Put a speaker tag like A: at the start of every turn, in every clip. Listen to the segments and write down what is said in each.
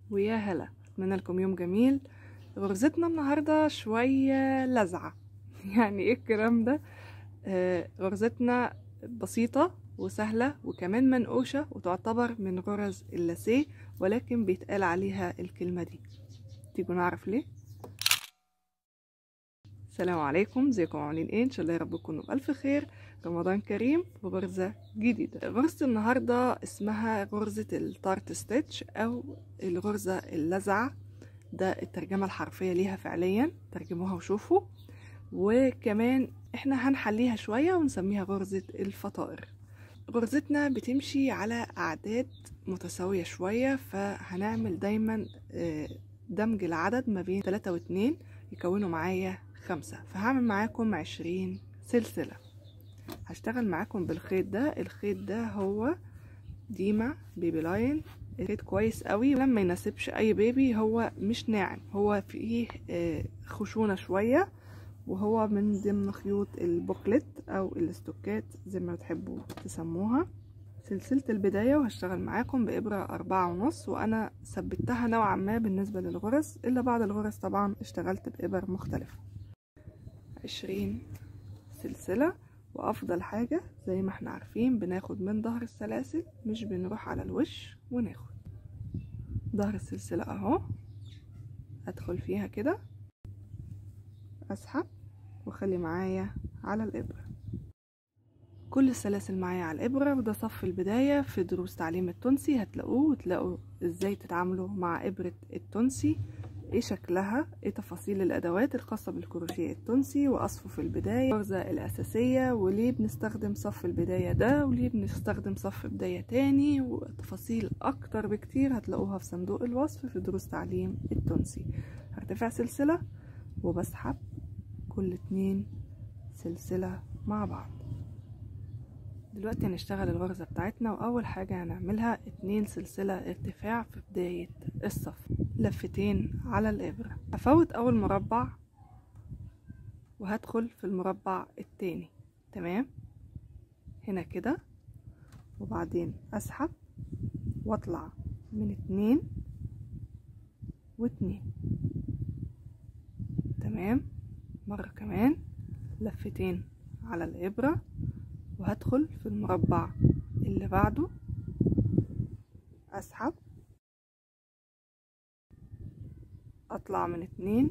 A: ويا هلا اتمنى لكم يوم جميل غرزتنا النهارده شويه لزعه يعني ايه الكلام ده آه غرزتنا بسيطه وسهله وكمان منقوشه وتعتبر من غرز اللاسيه ولكن بيتقال عليها الكلمه دي تيجوا نعرف ليه السلام عليكم ازيكم عاملين ايه ان شاء الله يا رب تكونوا بالف خير رمضان كريم وغرزة جديدة غرزة النهاردة اسمها غرزة التارت ستيتش او الغرزة اللزعة ده الترجمة الحرفية ليها فعليا ترجموها وشوفوا وكمان احنا هنحليها شوية ونسميها غرزة الفطائر غرزتنا بتمشي على اعداد متساوية شوية فهنعمل دايما دمج العدد ما بين 3 و 2 يكونوا معايا خمسة فهعمل معاكم عشرين سلسلة هشتغل معاكم بالخيط ده الخيط ده هو ديما بيبي لاين الخيط كويس قوي لما يناسبش اي بيبي هو مش ناعم هو فيه خشونة شوية وهو من ضمن خيوط البوكلت او الاستوكات زي ما بتحبوا تسموها سلسلة البداية وهشتغل معاكم بإبرة أربعة ونص وأنا ثبتها نوعا ما بالنسبة للغرز إلا بعض الغرز طبعا اشتغلت بإبر مختلفة عشرين سلسلة وأفضل حاجة زي ما احنا عارفين بناخد من ظهر السلاسل مش بنروح على الوش وناخد ظهر السلسلة اهو ادخل فيها كده اسحب واخلي معايا على الإبرة كل السلاسل معايا على الإبرة وده صف البداية في دروس تعليم التونسي هتلاقوه وتلاقوا ازاي تتعاملوا مع إبرة التونسي ايه شكلها ايه تفاصيل الادوات الخاصة بالكروشيه التونسي واصفه في البداية الغرزة الاساسية وليه بنستخدم صف البداية ده وليه بنستخدم صف بداية تاني وتفاصيل اكتر بكتير هتلاقوها في صندوق الوصف في دروس تعليم التونسي هرتفع سلسلة وبسحب كل اتنين سلسلة مع بعض دلوقتي هنشتغل الغرزة بتاعتنا واول حاجة هنعملها اتنين سلسلة ارتفاع في بداية الصف لفتين على الابرة هفوت اول مربع وهدخل في المربع التاني تمام هنا كده وبعدين اسحب واطلع من اتنين واتنين تمام مرة كمان لفتين على الابرة وهدخل في المربع اللي بعده اسحب اطلع من اتنين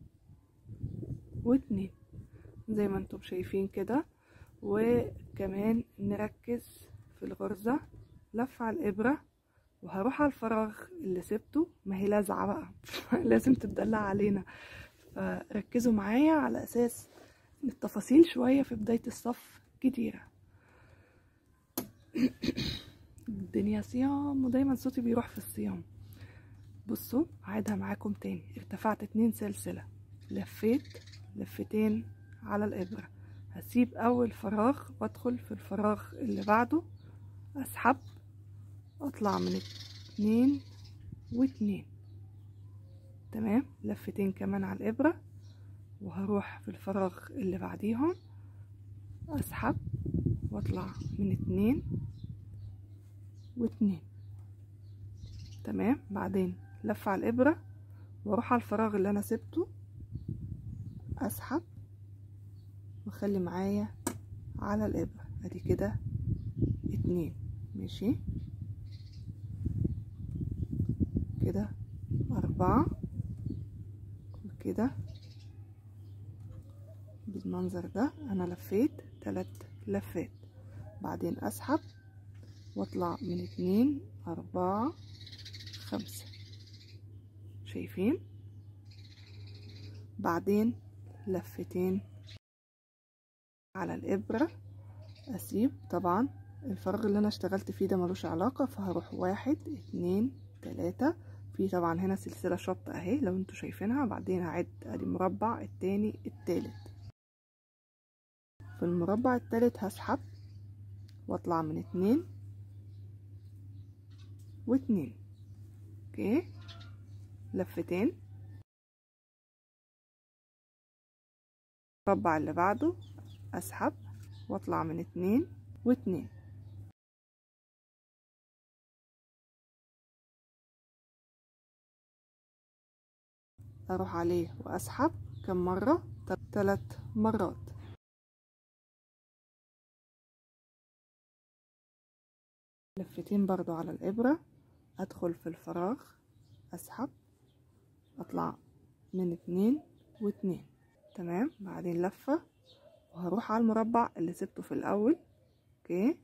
A: واتنين زي ما انتم شايفين كده وكمان نركز في الغرزة لفة على الابرة وهروح على الفراغ اللي سبته ما هي لازعة بقى لازم تتدلع علينا فركزوا معايا على اساس التفاصيل شوية في بداية الصف كتيرة الدنيا صيام ودايما صوتي بيروح في الصيام بصوا هعيدها معاكم تاني ارتفعت اتنين سلسلة لفيت لفتين على الابرة هسيب اول فراغ وادخل في الفراغ اللي بعده اسحب اطلع من اتنين واتنين تمام لفتين كمان على الابرة وهروح في الفراغ اللي بعديهم اسحب واطلع من اتنين واتنين تمام بعدين لف على الابرة واروح على الفراغ اللي انا سبته اسحب واخلي معايا على الابرة ادي كده اتنين ماشي كده اربعة وكده بالمنظر ده انا لفيت تلات لفات بعدين اسحب واطلع من اتنين اربعة خمسة شايفين بعدين لفتين على الابرة اسيب طبعا الفراغ اللي انا اشتغلت فيه ده ملوش علاقة فهروح واحد اتنين تلاتة في طبعا هنا سلسلة شط اهي لو انتوا شايفينها بعدين هعد ادي المربع التاني التالت في المربع التالت هسحب واطلع من اتنين واتنين اوكي لفتين المربع اللي بعده اسحب واطلع من اتنين واتنين اروح عليه واسحب كم مرة ثلاث مرات لفتين برضو على الابرة ادخل في الفراغ اسحب اطلع من اتنين واتنين تمام بعدين لفة وهروح على المربع اللي سبته في الاول اوكي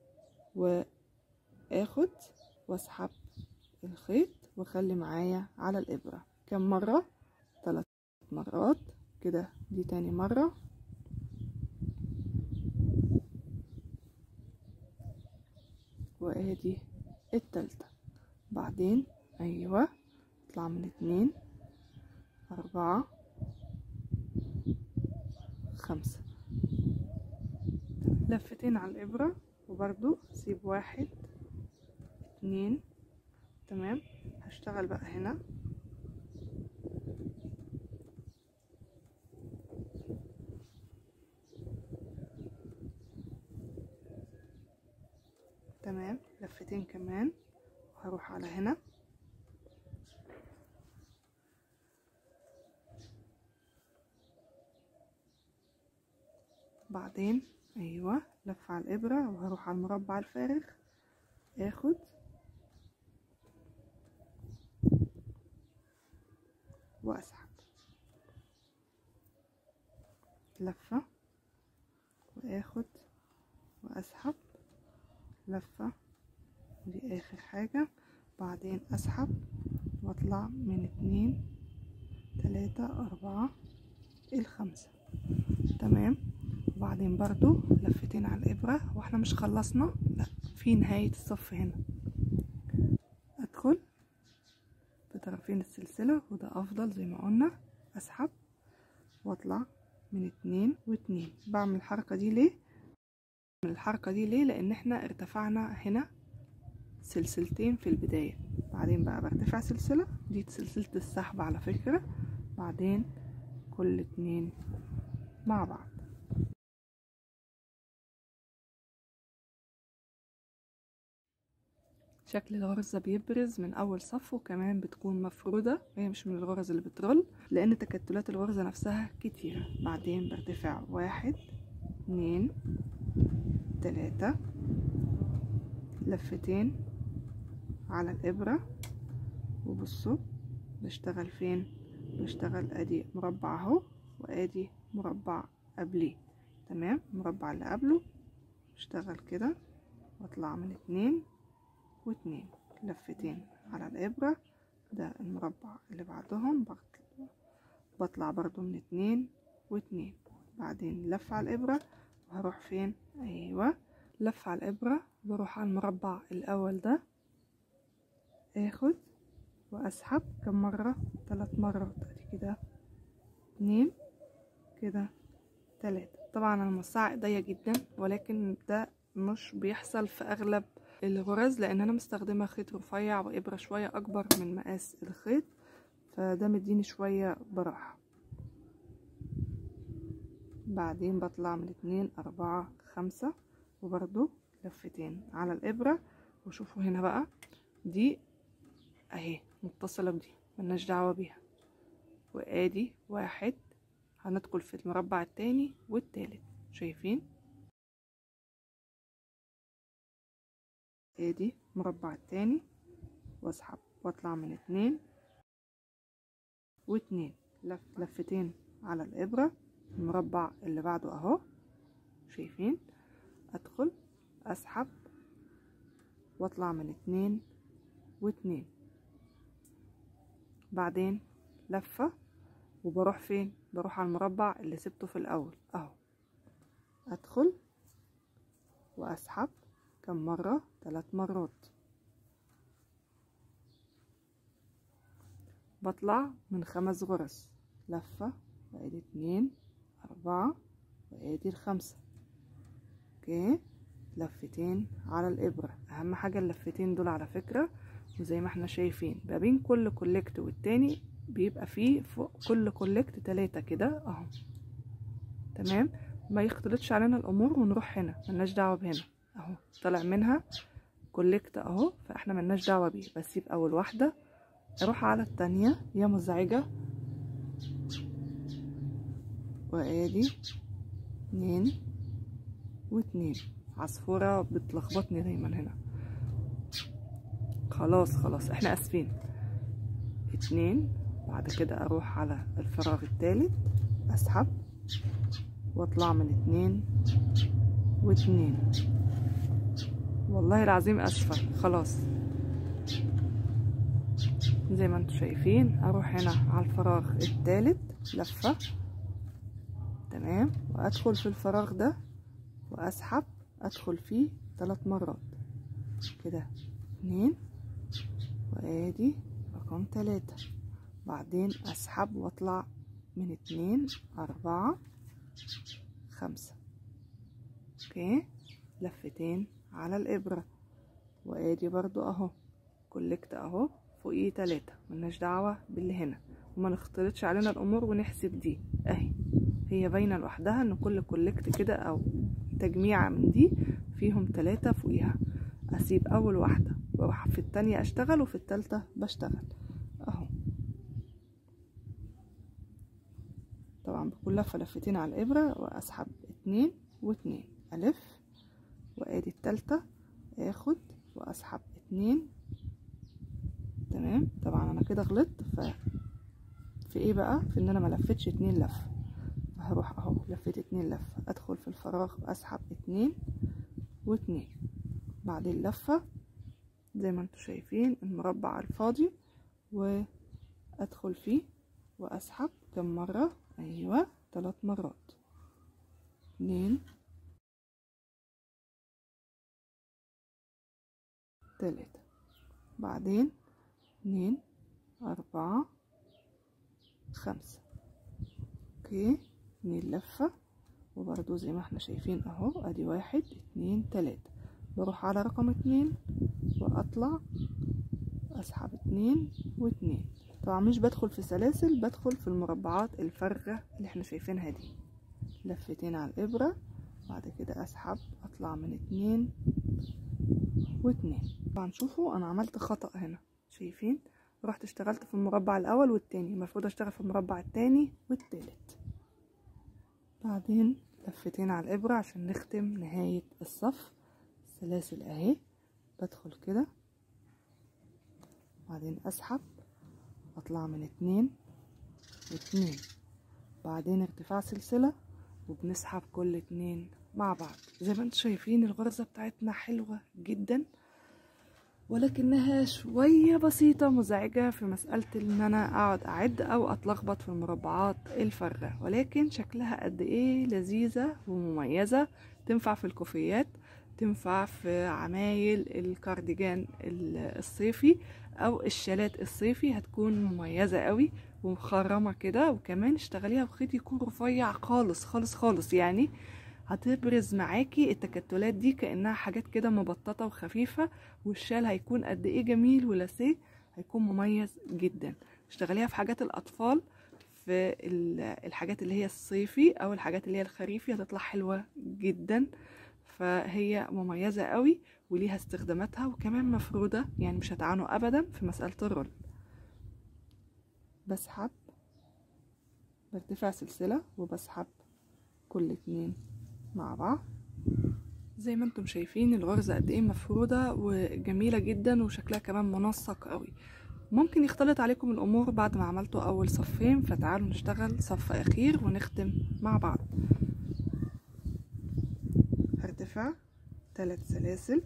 A: واخد واسحب الخيط واخلي معايا على الابرة كم مرة ثلاث مرات كده دي تاني مرة وادي التالتة بعدين ايوه اطلع من اتنين اربعة خمسة لفتين على الابرة وبرضو سيب واحد اتنين تمام هشتغل بقى هنا تمام لفتين كمان وهروح على هنا بعدين ايوه لف على الابرة وهروح على المربع الفارغ اخد واسحب لفة واخد واسحب لفة دي اخر حاجة بعدين اسحب واطلع من اتنين تلاتة اربعة الخمسة تمام وبعدين برضو لفتين على الابرة واحنا مش خلصنا لا في نهاية الصف هنا ادخل بطرفين السلسلة وده افضل زي ما قلنا اسحب واطلع من اتنين واتنين بعمل الحركة دي ليه من الحركة دي ليه لان احنا ارتفعنا هنا سلسلتين في البداية بعدين بقى برتفع سلسلة دي سلسلة السحب على فكرة بعدين كل اتنين مع بعض شكل الغرزة بيبرز من أول صف وكمان بتكون مفرودة هي مش من الغرز اللي بترول لأن تكتلات الغرزة نفسها كتيرة بعدين برتفع واحد اتنين تلاتة لفتين على الإبرة وبصوا بشتغل فين بشتغل ادي مربع اهو وادي مربع قبليه تمام المربع اللي قبله بشتغل كده واطلع من اتنين واتنين لفتين على الابرة ده المربع اللي بعدهم بطلع برضو من اتنين واتنين بعدين لف على الابرة وهروح فين ايوه لف على الابرة بروح على المربع الاول ده اخد واسحب كم مرة ثلاث مرات ادي كده اتنين كده تلاتة طبعا انا موسعة ايديا جدا ولكن ده مش بيحصل في اغلب الغرز لان انا مستخدمة خيط رفيع وابرة شوية اكبر من مقاس الخيط فده مديني شوية براحة بعدين بطلع من اتنين اربعة خمسة وبرضو لفتين على الابرة وشوفوا هنا بقى دي اهي متصلة بدي ملناش دعوة بيها وادي واحد هندخل في المربع التاني والتالت شايفين ادي مربع التاني واسحب واطلع من اتنين واتنين لف لفتين على الابرة المربع اللي بعده اهو شايفين ادخل اسحب واطلع من اتنين واتنين بعدين لفة وبروح فين بروح على المربع اللي سبته في الاول اهو ادخل واسحب كم مرة ثلاث مرات بطلع من خمس غرز لفة وادي اتنين اربعة وادي الخمسة اوكي لفتين على الابرة اهم حاجة اللفتين دول على فكرة وزي ما احنا شايفين ما بين كل كولكت والتاني بيبقى فيه فوق كل كولكت تلاتة كده اهو تمام ما يختلطش علينا الامور ونروح هنا ملناش دعوة بهنا اهو طلع منها كولكت اهو فاحنا ملناش دعوة بيه بسيب اول واحدة اروح على التانية هي مزعجة وادي اتنين واتنين عصفورة بتلخبطني دايما هنا خلاص خلاص احنا اسفين اتنين بعد كده اروح على الفراغ التالت اسحب واطلع من اتنين واتنين والله العظيم اسفة خلاص زي ما انتم شايفين اروح هنا على الفراغ التالت لفة تمام وادخل في الفراغ ده واسحب ادخل فيه ثلاث مرات كده اتنين وادي رقم تلاتة بعدين اسحب واطلع من اتنين اربعة خمسة اوكي لفتين على الابرة وادي برضو اهو كولكت اهو فوقيه تلاتة ملناش دعوة باللي هنا وما نختلطش علينا الامور ونحسب دي اهي هي باينة لوحدها ان كل كولكت كده او تجميعة من دي فيهم تلاتة فوقيها اسيب اول واحدة واروح في التانية اشتغل وفي التالتة بشتغل اهو طبعا بكون لفة لفتين على الابرة واسحب اتنين واتنين الف وادي التالتة اخد واسحب اتنين تمام طبعا انا كده غلطت ف في ايه بقى في ان انا ما لفتش اتنين لفه هروح اهو لفيت اتنين لفه ادخل في الفراغ اسحب اتنين واتنين بعدين لفه زي ما انتم شايفين المربع الفاضي وادخل فيه واسحب كم مره ايوه ثلاث مرات اتنين تلاتة بعدين اتنين أربعة خمسة اوكي اتنين لفة وبرضو زي ما احنا شايفين اهو ادي واحد اتنين تلاتة بروح على رقم اتنين واطلع اسحب اتنين واتنين طبعا مش بدخل في سلاسل بدخل في المربعات الفارغة اللي احنا شايفينها دي لفتين على الابرة بعد كده اسحب اطلع من اتنين واتنين طبعا شوفوا انا عملت خطأ هنا شايفين رحت اشتغلت في المربع الاول والتاني المفروض اشتغل في المربع التاني والتالت بعدين لفتين على الابرة عشان نختم نهاية الصف السلاسل اهي بدخل كده بعدين اسحب اطلع من اتنين واتنين بعدين ارتفاع سلسلة وبنسحب كل اتنين مع بعض زي ما انتم شايفين الغرزة بتاعتنا حلوة جدا ولكنها شوية بسيطة مزعجة في مسألة ان انا اقعد اعد او اتلخبط في المربعات الفارغة ولكن شكلها قد ايه لذيذة ومميزة تنفع في الكوفيات تنفع في عمايل الكارديجان الصيفي او الشالات الصيفي هتكون مميزة قوي ومخرمة كده وكمان اشتغليها بخيط يكون رفيع خالص خالص خالص يعني هتبرز معاكي التكتلات دي كأنها حاجات كده مبططة وخفيفة والشال هيكون قد ايه جميل ولاسيه هيكون مميز جدا اشتغليها في حاجات الأطفال في الحاجات اللي هي الصيفي أو الحاجات اللي هي الخريفي هتطلع حلوة جدا فهي مميزة قوي وليها استخداماتها وكمان مفرودة يعني مش هتعانوا أبدا في مسألة الرول بسحب برتفع سلسلة وبسحب كل اتنين مع بعض زي ما انتم شايفين الغرزة قد ايه مفرودة وجميلة جدا وشكلها كمان منسق قوي ممكن يختلط عليكم الامور بعد ما عملتوا اول صفين فتعالوا نشتغل صف اخير ونختم مع بعض هرتفع ثلاث سلاسل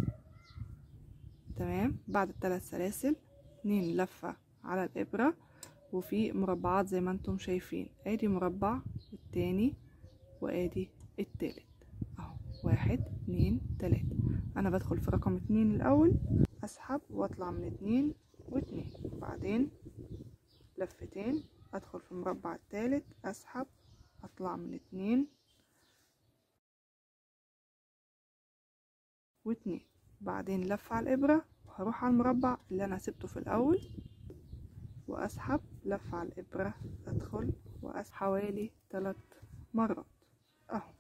A: تمام بعد الثلاث سلاسل اتنين لفة على الابرة وفي مربعات زي ما انتم شايفين ادي مربع التاني وادي التالت اهو واحد اتنين تلاتة انا بدخل في رقم اتنين الاول اسحب واطلع من اتنين واتنين بعدين لفتين ادخل في المربع التالت اسحب اطلع من اتنين واتنين بعدين لف على الابرة وهروح على المربع اللي انا سبته في الاول واسحب لف على الابرة ادخل واسحب حوالي ثلاث مرات اهو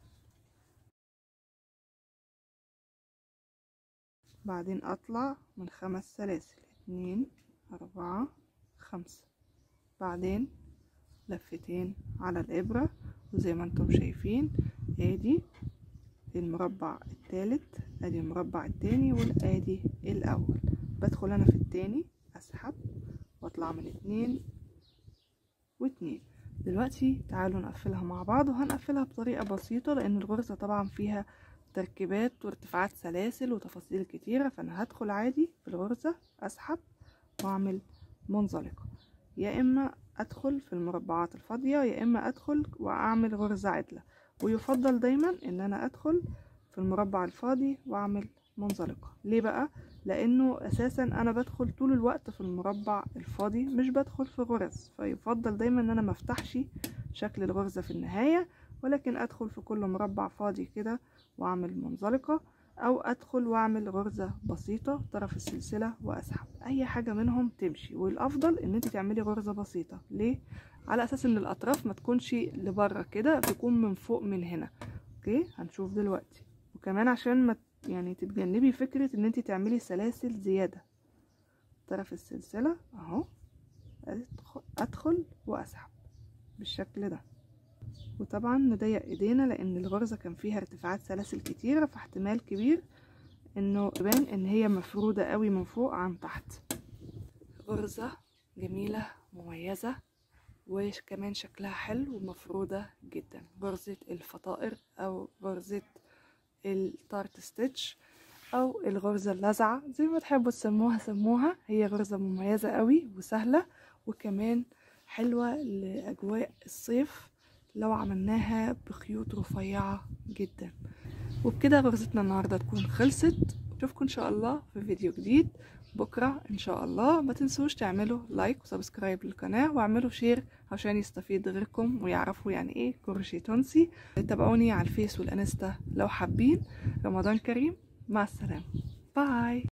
A: بعدين اطلع من خمس سلاسل اتنين اربعة خمسة بعدين لفتين على الابرة وزي ما انتم شايفين ادي المربع الثالث ادي المربع التاني والادي الاول بدخل انا في التاني اسحب واطلع من اتنين واتنين دلوقتي تعالوا نقفلها مع بعض وهنقفلها بطريقة بسيطة لان الغرزة طبعا فيها تركيبات وارتفاعات سلاسل وتفاصيل كتيرة فانا هدخل عادي في الغرزة اسحب واعمل منزلقة يا اما ادخل في المربعات الفاضية يا اما ادخل واعمل غرزة عدلة ويفضل دايما ان انا ادخل في المربع الفاضي واعمل منزلقة ليه بقى لانه اساسا انا بدخل طول الوقت في المربع الفاضي مش بدخل في غرز فيفضل دايما ان انا مفتحش شكل الغرزة في النهاية ولكن ادخل في كل مربع فاضي كده واعمل منزلقة او ادخل واعمل غرزة بسيطة طرف السلسلة واسحب اي حاجة منهم تمشي والافضل ان انت تعملي غرزة بسيطة ليه على اساس ان الاطراف ما تكونش لبره كده تكون من فوق من هنا اوكي هنشوف دلوقتي وكمان عشان ما يعني تتجنبي فكرة ان انت تعملي سلاسل زيادة طرف السلسلة اهو ادخل واسحب بالشكل ده وطبعا نضيق ايدينا لان الغرزة كان فيها ارتفاعات سلاسل كتيرة فاحتمال كبير انه يبان ان هي مفرودة قوي من فوق عن تحت غرزة جميلة مميزة وكمان شكلها حلو ومفرودة جدا غرزة الفطائر او غرزة التارت ستيتش او الغرزة اللزعة زي ما تحبوا تسموها سموها هي غرزة مميزة قوي وسهلة وكمان حلوة لأجواء الصيف لو عملناها بخيوط رفيعة جدا وبكده غرزتنا النهاردة تكون خلصت اشوفكم ان شاء الله في فيديو جديد بكرة ان شاء الله ما تنسوش تعملوا لايك وسبسكرايب للقناة واعملوا شير عشان يستفيد غيركم ويعرفوا يعني ايه كروشيه تونسي تابعوني على الفيس والانستا لو حابين رمضان كريم مع السلامة باي